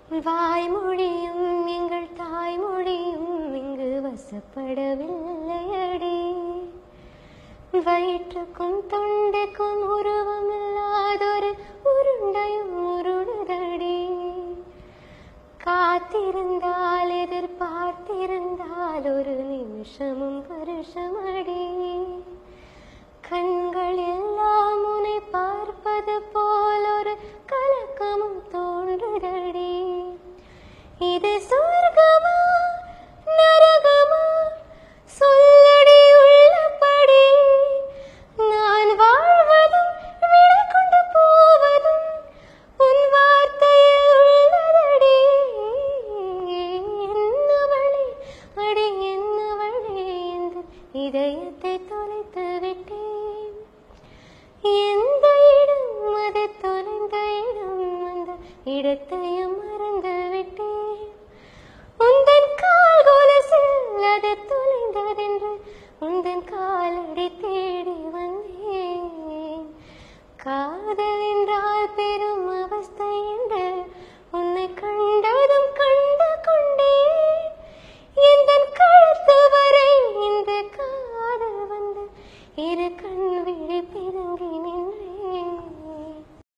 வாய்மொழியும் எங்கள் தாய்மொழியும் இங்கு வசப்படவில்லையடி வயிற்றுக்கும் தொண்டைக்கும் உருவம் இல்லாதொரு உருண்டையும் உருளுதடி காத்திருந்தால் எதிர்பார்த்திருந்தால் ஒரு நிமிஷமும் வருஷமடி கண்கள் எல்லாம் உன்னை பார்ப்பது போல் ஒரு கலக்கமும் தோன்றுதடி இது சொர்க்கமா நரகமா சொல்லடி உள்ளபடி நான் வாழ்வதும் விடை கொண்டு போவதும் உன் வார்த்தையில் உள்ளதடி என்னவளே அடி என்னவளே இந்த இதயத்தை தொலைத்து விட்டேன் எந்த இடம் அது தொலைந்த இடம் அந்த இடத்தையும் மறந்து விட்டேன் உந்தன் கால் கொலசில் அது தொலைந்ததென்று